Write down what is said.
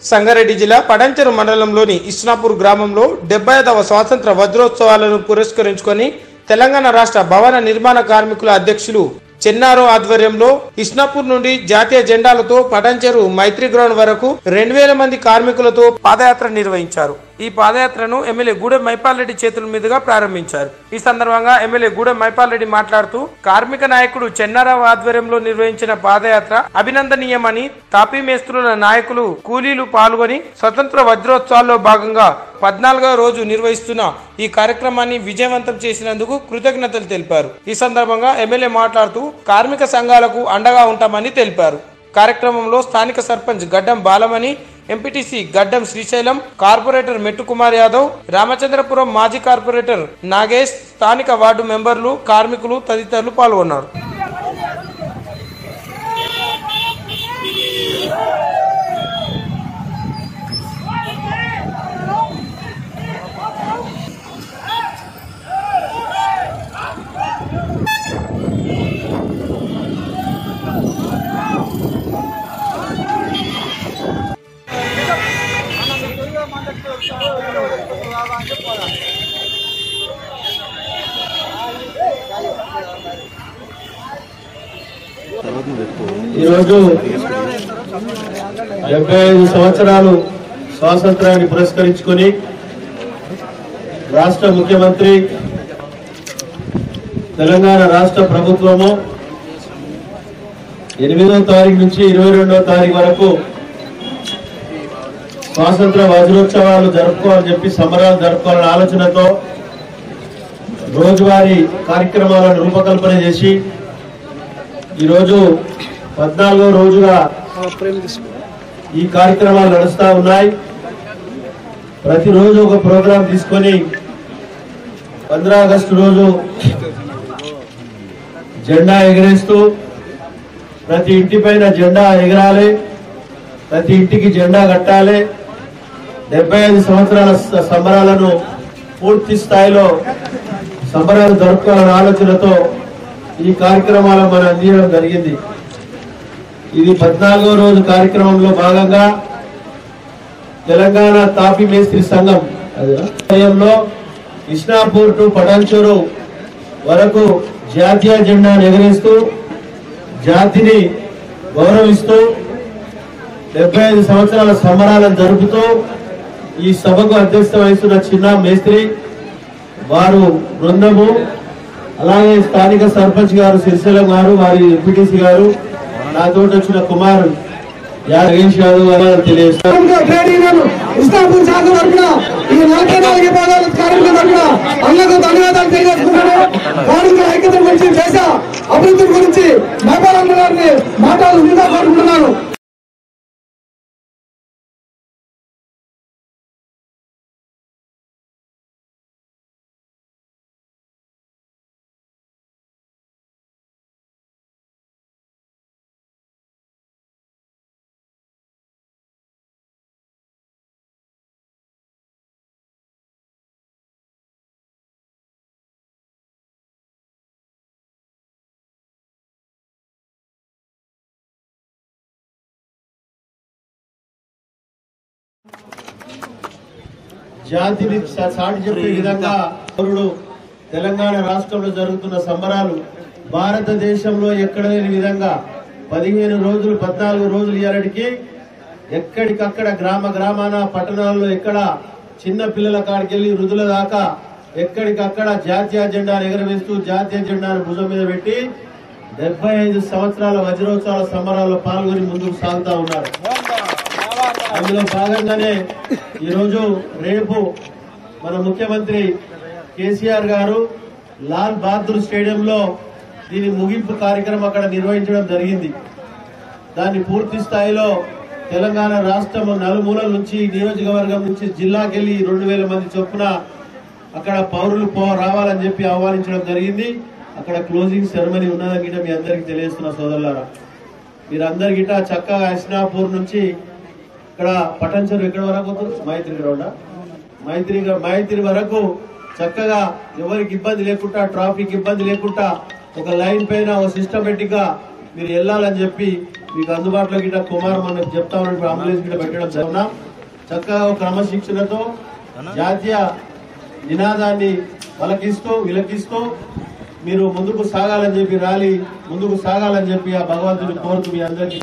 సంగారెడ్డి జిల్లా పడంచెరు మండలంలోని ఇస్నాపూర్ గ్రామంలో డెబ్బై ఐదవ స్వాతంత్ర వజ్రోత్సవాలను పురస్కరించుకొని తెలంగాణ రాష్ట్ర భవన నిర్మాణ కార్మికుల అధ్యక్షులు చెన్నారో ఆధ్వర్యంలో ఇస్నాపూర్ నుండి జాతీయ జెండాలతో పటంచెరు మైత్రి గ్రౌండ్ వరకు రెండు వేల మంది కార్మికులతో పాదయాత్ర నిర్వహించారు ఈ పాదయాత్రను ఎమ్మెల్యే గూడెం మైపాల్ రెడ్డి చేతుల మీదుగా ప్రారంభించారు ఈ సందర్భంగా ఎమ్మెల్యే గూడెం మైపాల్ రెడ్డి మాట్లాడుతూ కార్మిక నాయకుడు చెన్నారావు ఆధ్వర్యంలో నిర్వహించిన పాదయాత్ర అభినందనీయమని తాపీ మేస్త్రుల నాయకులు కూలీలు పాల్గొని స్వతంత్ర వజ్రోత్సవాల్లో భాగంగా పద్నాలుగవ రోజు నిర్వహిస్తున్న ఈ కార్యక్రమాన్ని విజయవంతం చేసినందుకు కృతజ్ఞతలు తెలిపారు ఈ సందర్భంగా ఎమ్మెల్యే మాట్లాడుతూ కార్మిక సంఘాలకు అండగా ఉంటామని తెలిపారు కార్యక్రమంలో స్థానిక సర్పంచ్ గడ్డం బాలమణి ఎంపీటీసీ గడ్డం శ్రీశైలం కార్పొరేటర్ మెట్టుకుమార్ యాదవ్ రామచంద్రపురం మాజీ కార్పొరేటర్ నాగేష్ స్థానిక వార్డు మెంబర్లు కార్మికులు తదితరులు పాల్గొన్నారు ఈరోజు డెబ్బై ఐదు సంవత్సరాలు స్వాతంత్రాన్ని పురస్కరించుకొని రాష్ట్ర ముఖ్యమంత్రి తెలంగాణ రాష్ట్ర ప్రభుత్వము ఎనిమిదో తారీఖు నుంచి ఇరవై రెండో తారీఖు వరకు స్వాతంత్ర వజ్రోత్సవాలు జరుపుకోవాలని చెప్పి సంబరాలు జరుపుకోవాలనే ఆలోచనతో రోజువారీ కార్యక్రమాలను రూపకల్పన చేసి ఈరోజు పద్నాలుగో రోజుగా ఈ కార్యక్రమాలు నడుస్తా ఉన్నాయి ప్రతిరోజు ఒక ప్రోగ్రాం తీసుకొని పంద్రా ఆగస్టు రోజు జెండా ఎగరేస్తూ ప్రతి ఇంటి పైన జెండా ఎగరాలి ప్రతి ఇంటికి జెండా కట్టాలి డెబ్బై ఐదు సంవత్సరాల స- సంబరాలను పూర్తి స్థాయిలో సంబరాలు జరుపుకోవాలనే ఆలోచనతో ఈ కార్యక్రమాలు మనం అందించడం జరిగింది ఇది పద్నాలుగో రోజు కార్యక్రమంలో భాగంగా తెలంగాణ తాపీ మేస్త్రి సంఘం ఆధ్వర్యంలో ఇస్నాపూర్ టు పటాన్చూరు వరకు జాతీయ జెండాను ఎగరేస్తూ జాతిని గౌరవిస్తూ డెబ్బై ఐదు సంవత్సరాల సంబరాలను జరుపుతూ ఈ సభకు అధ్యక్షత వహిస్తున్న చిన్న మేస్త్రి వారు బృందము అలాగే స్థానిక సర్పంచ్ గారు సిరిశైలం గారు వారి ఎంపీటీసీ గారు నాతో వచ్చిన కుమార్ యాగేష్ యాదవ్ గారు తెలియజేస్తారు కార్మిక ట్రేడ్ యూనియన్ ఇస్తాపూర్ శాఖ తరఫున ఈ నలభై నాలుగు పదాల కార్మికుల తరఫున అన్నకు ధన్యవాదాలు తెలియజేస్తున్నాను కార్మికుల ఐక్యత గురించి దేశ అభివృద్ధి గురించి మైపాలన్న గారిని మాట్లాడాలి మీద కోరుకుంటున్నాను జాతిని సా- సాటి చెప్పే విధంగా పౌరుడు తెలంగాణ రాష్ట్రంలో జరుగుతున్న సంబరాలు భారతదేశంలో ఎక్కడ లేని విధంగా పదిహేను రోజులు పద్నాలుగు రోజులు ఇయ్యాలడికి ఎక్కడికక్కడ గ్రామ గ్రామాన పట్టణాల్లో ఎక్కడ చిన్న పిల్లల కాడికెళ్లి వృద్ధుల దాకా ఎక్కడికక్కడ జాతీయ జెండాను ఎగరవేస్తూ జాతీయ జెండాను భుజం మీద పెట్టి డెబ్బై ఐదు సంవత్సరాల వజ్రోత్సవాల సంబరాల్లో పాల్గొని ముందుకు సాగుతా ఉన్నారు అందులో భాగంగానే ఈరోజు రేపు మన ముఖ్యమంత్రి కేసీఆర్ గారు లాల్ బహదూర్ స్టేడియంలో దీని ముగింపు కార్యక్రమం అక్కడ నిర్వహించడం జరిగింది దాన్ని పూర్తి స్థాయిలో తెలంగాణ రాష్ట్రం నలుమూలల నుంచి నియోజకవర్గం నుంచి జిల్లాకెళ్లి రెండు వేల మంది చొప్పున అక్కడ పౌరులు పో రావాలని చెప్పి ఆహ్వానించడం జరిగింది అక్కడ క్లోజింగ్ సెరమనీ ఉన్నదని గిట్ట మీ అందరికీ తెలియజేస్తున్న సోదరులారా మీరందరి గిట్ట చక్కగా హస్నాపూర్ నుంచి ఇక్కడ పటంచెరు ఎక్కడ వరకు పోతుంది మైత్రి గ్రౌండ్ మైత్రి గ్రౌ- మైత్రి వరకు చక్కగా ఎవరికి ఇబ్బంది లేకుండా ట్రాఫిక్ ఇబ్బంది లేకుండా ఒక లైన్ పైన ఒక సిస్టమేటిక్ గా మీరు వెళ్ళాలని చెప్పి మీకు అందుబాటులో గిట్ట కుమార్ మనం చెప్తా ఉన్నప్పుడు అంబులెన్స్ గిట్ట పెట్టడం జరుగుతున్నాం చక్కగా ఒక క్రమశిక్షణతో జాతీయ నినాదాన్ని పలకిస్తూ విలకిస్తూ మీరు ముందుకు సాగాలని చెప్పి ర్యాలీ ముందుకు సాగాలని చెప్పి ఆ భగవంతుని కోరుతూ మీ అందరికీ